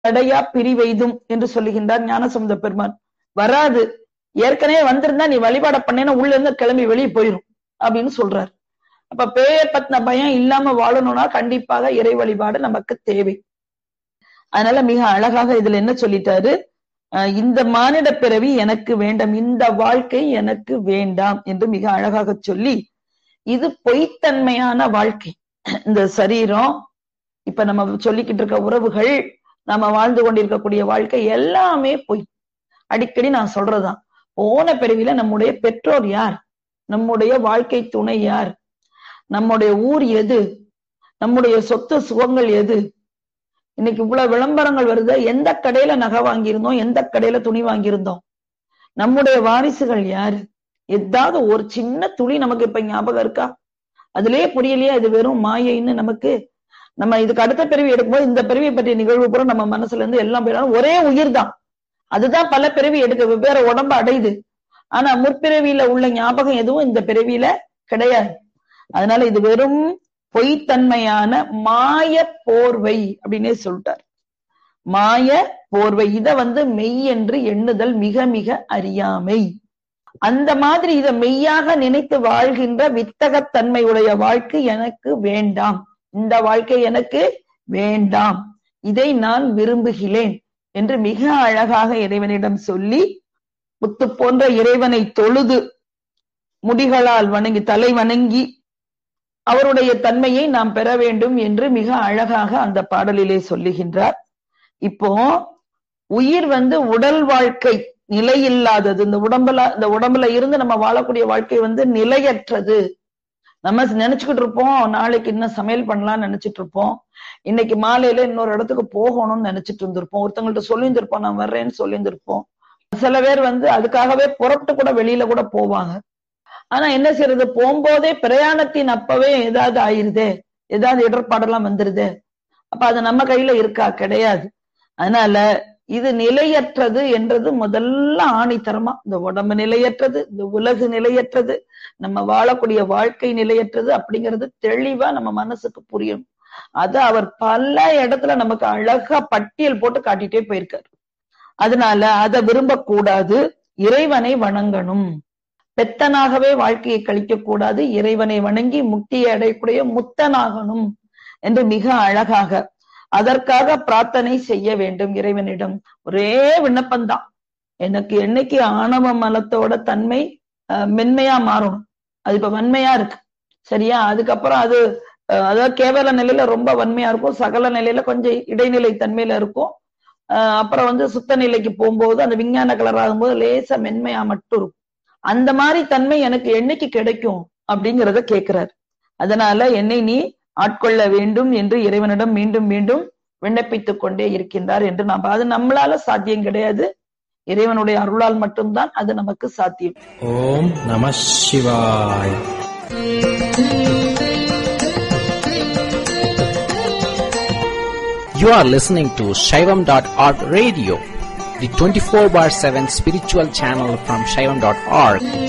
தடையா பிரிவெய்தும் என்று சொல்லுகின்றார் ஞானசமுத பெருமான் வராது ஏற்கனவே வந்திருந்தா நீ வழிபாட பண்ணேன்னா உள்ள இருந்து கிளம்பி வெளியே போயிரும் அப்படின்னு சொல்றாரு அப்ப பேய பத்தின பயம் இல்லாம வாழணும்னா கண்டிப்பாக இறை வழிபாடு நமக்கு தேவை அதனால மிக அழகாக இதுல என்ன சொல்லிட்டாரு அஹ் இந்த மானிட பிறவி எனக்கு வேண்டாம் இந்த வாழ்க்கை எனக்கு வேண்டாம் என்று மிக அழகாக சொல்லி இது பொய்த்தன்மையான வாழ்க்கை இந்த சரீரம் இப்ப நம்ம சொல்லிக்கிட்டு இருக்க உறவுகள் நம்ம வாழ்ந்து கொண்டிருக்கக்கூடிய வாழ்க்கை எல்லாமே பொய் அடிக்கடி நான் சொல்றதுதான் போன பிறவில நம்முடைய பெற்றோர் யார் நம்முடைய வாழ்க்கை துணை யார் நம்முடைய ஊர் எது நம்முடைய சொத்து சுகங்கள் எது இன்னைக்கு இவ்வளவு விளம்பரங்கள் வருது எந்த கடையில நகை வாங்கியிருந்தோம் எந்த கடையில துணி வாங்கியிருந்தோம் நம்முடைய வாரிசுகள் யாரு ஏதாவது ஒரு சின்ன துளி நமக்கு இப்ப ஞாபகம் இருக்கா அதுலயே புரியலையா இது வெறும் மாயைன்னு நமக்கு நம்ம இதுக்கு அடுத்த பிறவி எடுக்கும்போது இந்த பிறவியை பற்றிய நிகழ்வு பூரா நம்ம மனசுல இருந்து எல்லாம் போயிடும் ஒரே உயிர் தான் அதுதான் பல பிறவி எடுக்க வெவ்வேறு உடம்பு அடையுது ஆனா முற்பிறவியில உள்ள ஞாபகம் எதுவும் இந்த பிறவியில கிடையாது அதனால இது வெறும் பொய்த்தன்மையான மாய போர்வை அப்படின்னே சொல்லிட்டார் மாய போர்வை இத வந்து மெய் என்று எண்ணுதல் மிக மிக அறியாமை அந்த மாதிரி இத மெய்யாக நினைத்து வாழ்கின்ற வித்தகத்தன்மை உடைய வாழ்க்கை எனக்கு வேண்டாம் இந்த வாழ்க்கை எனக்கு வேண்டாம் இதை நான் விரும்புகிறேன் என்று மிக அழகாக இறைவனிடம் சொல்லி முத்து போன்ற இறைவனை தொழுது முடிகளால் வணங்கி தலை வணங்கி அவருடைய தன்மையை நாம் பெற வேண்டும் என்று மிக அழகாக அந்த பாடலிலே சொல்லுகின்றார் இப்போ உயிர் வந்து உடல் வாழ்க்கை நிலையில்லாதது இந்த உடம்புல இந்த உடம்புல இருந்து நம்ம வாழக்கூடிய வாழ்க்கை வந்து நிலையற்றது நம்ம நினைச்சுக்கிட்டு இருப்போம் நாளைக்கு இன்னும் சமையல் பண்ணலாம்னு நினைச்சிட்டு இருப்போம் இன்னைக்கு மாலையில இன்னொரு இடத்துக்கு போகணும்னு நினைச்சிட்டு இருந்திருப்போம் ஒருத்தவங்கள்ட்ட சொல்லியிருந்திருப்போம் நான் வர்றேன்னு சொல்லியிருந்திருப்போம் சில பேர் வந்து அதுக்காகவே புறப்பட்டு கூட வெளியில கூட போவாங்க ஆனா என்ன செய்யறது போகும்போதே பிரயாணத்தின் அப்பவே ஏதாவது ஆயிருதே ஏதாவது இடர்பாடெல்லாம் வந்துருதே அப்ப அது நம்ம கையில இருக்கா கிடையாது அதனால இது நிலையற்றது என்றது முதல்ல ஆணித்தரமா இந்த உடம்பு நிலையற்றது இந்த உலகு நிலையற்றது நம்ம வாழக்கூடிய வாழ்க்கை நிலையற்றது அப்படிங்கிறது தெளிவா நம்ம மனசுக்கு புரியும் அது அவர் பல இடத்துல நமக்கு அழகா பட்டியல் போட்டு காட்டிட்டே போயிருக்காரு அதனால அதை விரும்பக்கூடாது இறைவனை வணங்கணும் பெத்தனாகவே வாழ்க்கையை கழிக்க கூடாது இறைவனை வணங்கி முக்தியை அடையக்கூடிய முத்தனாகணும் என்று மிக அழகாக அதற்காக பிரார்த்தனை செய்ய வேண்டும் இறைவனிடம் ஒரே விண்ணப்பம்தான் எனக்கு என்னைக்கு ஆணவ மலத்தோட தன்மை மென்மையா மாறணும் அது இப்ப வன்மையா இருக்கு சரியா அதுக்கப்புறம் அது அதாவது கேவல நிலையில ரொம்ப வன்மையா இருக்கும் சகல நிலையில கொஞ்சம் இடைநிலை தன்மையில இருக்கும் அப்புறம் வந்து சுத்த நிலைக்கு போகும்போது அந்த விஞ்ஞான கலர் ஆகும்போது லேசா மென்மையா மட்டும் இருக்கும் அந்த மாதிரி தன்மை எனக்கு என்னைக்கு கிடைக்கும் அப்படிங்கிறத கேட்கிறார் அதனால என்னை நீ ஆட்கொள்ள வேண்டும் என்று இறைவனிடம் மீண்டும் மீண்டும் விண்ணப்பித்துக் கொண்டே இருக்கின்றார் என்று நாம் அது நம்மளால சாத்தியம் கிடையாது இறைவனுடைய அருளால் மட்டும்தான் அது நமக்கு சாத்தியம் ஓம் நம சிவாய் You are listening to Shaivam.org radio, the 24 bar 7 spiritual channel from Shaivam.org.